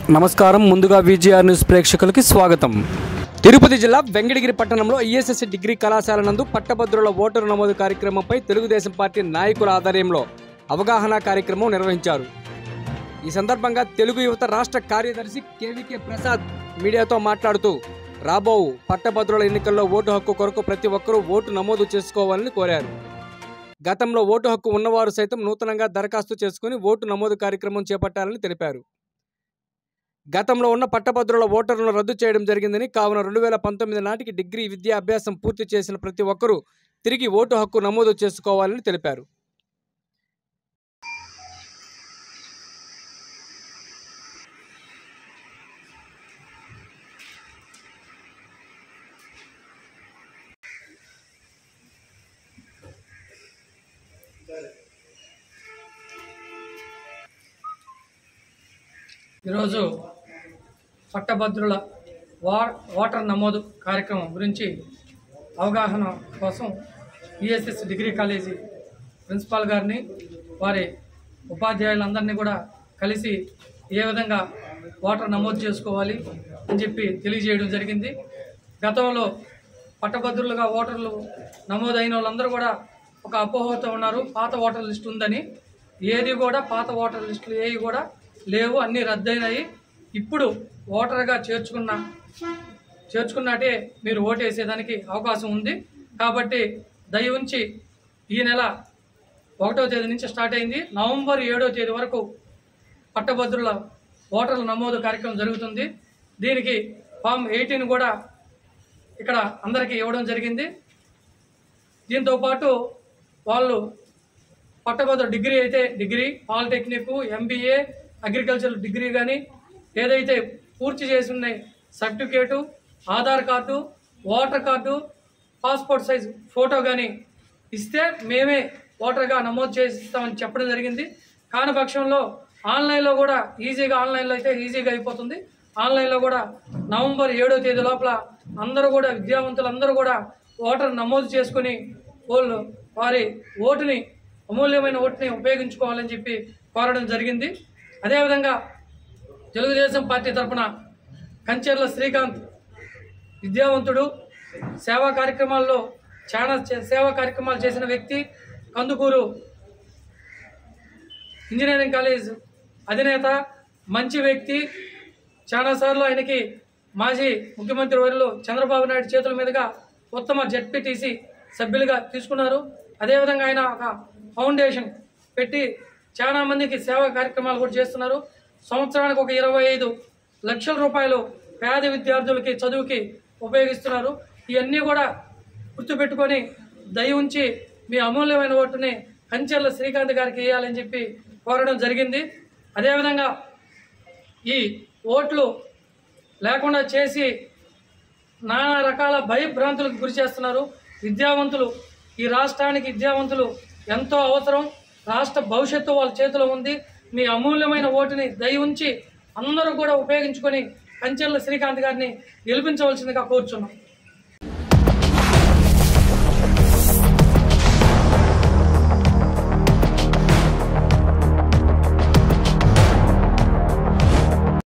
నమస్కారం ముందుగా VGR news ప్రేక్షకులకి స్వాగతం తిరుపతి జిల్లా వెంకటగిరి పట్టణంలో ఈఎస్ఎస్ డిగ్రీ కళాశాల నందు పట్టభద్రుల ఓటరు నమోదు కార్యక్రమంపై తెలుగుదేశం పార్టీ నాయకుల ఆధ్వర్యంలో అవగాహన కార్యక్రమం నిర్వహించారు ఈ సందర్భంగా తెలుగు యువత రాష్ట్ర కార్యదర్శి కేవీకే ప్రసాద్ మీడియాతో మాట్లాడుతూ రాబో పట్టభద్రుల ఎన్నికల్లో ఓటు హక్కు కొరకు ప్రతి ఒక్కరూ ఓటు నమోదు చేసుకోవాలని కోరారు గతంలో ఓటు హక్కు ఉన్నవారు సైతం నూతనంగా దరఖాస్తు చేసుకుని ఓటు నమోదు కార్యక్రమం చేపట్టాలని తెలిపారు గతంలో ఉన్న పట్టభద్రుల ఓటర్లను రద్దు చేయడం జరిగిందని కావున రెండు వేల పంతొమ్మిది నాటికి డిగ్రీ విద్యా అభ్యాసం పూర్తి చేసిన ప్రతి ఒక్కరూ తిరిగి ఓటు హక్కు నమోదు చేసుకోవాలని తెలిపారు ఈరోజు పట్టభద్రుల వా ఓటర్ నమోదు కార్యక్రమం గురించి అవగాహన కోసం ఈఎస్ఎస్ డిగ్రీ కాలేజీ ప్రిన్సిపాల్ గారిని వారి ఉపాధ్యాయులందరినీ కూడా కలిసి ఏ విధంగా ఓటర్ నమోదు చేసుకోవాలి అని చెప్పి తెలియజేయడం జరిగింది గతంలో పట్టభద్రులుగా ఓటర్లు నమోదైన వాళ్ళందరూ కూడా ఒక అపోహతో ఉన్నారు పాత ఓటర్ లిస్ట్ ఉందని ఏది కూడా పాత ఓటర్ లిస్టులు ఏవి కూడా లేవు అన్నీ రద్దయినాయి ఇప్పుడు ఓటర్గా చేర్చుకున్న చేర్చుకున్నట్టే మీరు ఓటేసేదానికి అవకాశం ఉంది కాబట్టి దయ ఉంచి ఈ నెల ఒకటో తేదీ నుంచి స్టార్ట్ అయింది నవంబర్ ఏడో తేదీ వరకు పట్టభద్రుల ఓటర్ల నమోదు కార్యక్రమం జరుగుతుంది దీనికి ఫామ్ ఎయిటీన్ కూడా ఇక్కడ అందరికీ ఇవ్వడం జరిగింది దీంతో పాటు వాళ్ళు పట్టభద్రుల డిగ్రీ అయితే degree polytechnic MBA agriculture degree కానీ ఏదైతే పూర్తి చేసి ఉన్నాయి certificate Aadhaar card voter card passport size photo కానీ ఇస్తే మేమే ఓటర్గా నమోదు చేస్తామని చెప్పడం జరిగింది కాని పక్షంలో ఆన్లైన్లో కూడా ఈజీగా ఆన్లైన్లో అయితే ఈజీగా అయిపోతుంది ఆన్లైన్లో కూడా నవంబర్ ఏడో తేదీ లోపల అందరూ కూడా విద్యావంతులందరూ కూడా ఓటర్ నమోదు చేసుకుని వాళ్ళు వారి ఓటుని అమూల్యమైన ఓటుని ఉపయోగించుకోవాలని చెప్పి కోరడం జరిగింది అదేవిధంగా తెలుగుదేశం పార్టీ తరఫున కంచెర్ల శ్రీకాంత్ విద్యావంతుడు సేవా కార్యక్రమాల్లో చాలా చే- సేవా కార్యక్రమాలు చేసిన వ్యక్తి కందుకూరు ఇంజనీరింగ్ కాలేజ్ అధినేత మంచి వ్యక్తి చాలాసార్లు ఆయనకి మాజీ ముఖ్యమంత్రి వర్యులు చంద్రబాబు నాయుడు చేతుల మీదుగా ఉత్తమ జడ్పీటీసీ సభ్యులుగా తీసుకున్నారు అదేవిధంగా ఆయన ఒక ఫౌండేషన్ పెట్టి చాలా మందికి సేవా కార్యక్రమాలు కూడా చేస్తున్నారు సంవత్సరానికి ఒక ఇరవై ఐదు లక్షల రూపాయలు పేద విద్యార్థులకి చదువుకి ఉపయోగిస్తున్నారు ఇవన్నీ కూడా గుర్తుపెట్టుకొని దయ ఉంచి మీ అమూల్యమైన ఓటుని కంచెర్ల శ్రీకాంత్ గారికి వేయాలని చెప్పి కోరడం జరిగింది అదేవిధంగా ఈ ఓట్లు లేకుండా చేసి నానా రకాల భయభ్రాంతులకు గురి చేస్తున్నారు విద్యావంతులు ఈ రాష్ట్రానికి విద్యావంతులు ఎంతో అవసరం రాష్ట్ర భవిష్యత్తు వాళ్ళ చేతిలో ఉంది మీ అమూల్యమైన ఓటుని దయ ఉంచి అందరూ కూడా ఉపయోగించుకొని కంచెర్ల శ్రీకాంత్ గారిని గెలిపించవలసిందిగా కోరుచున్నాం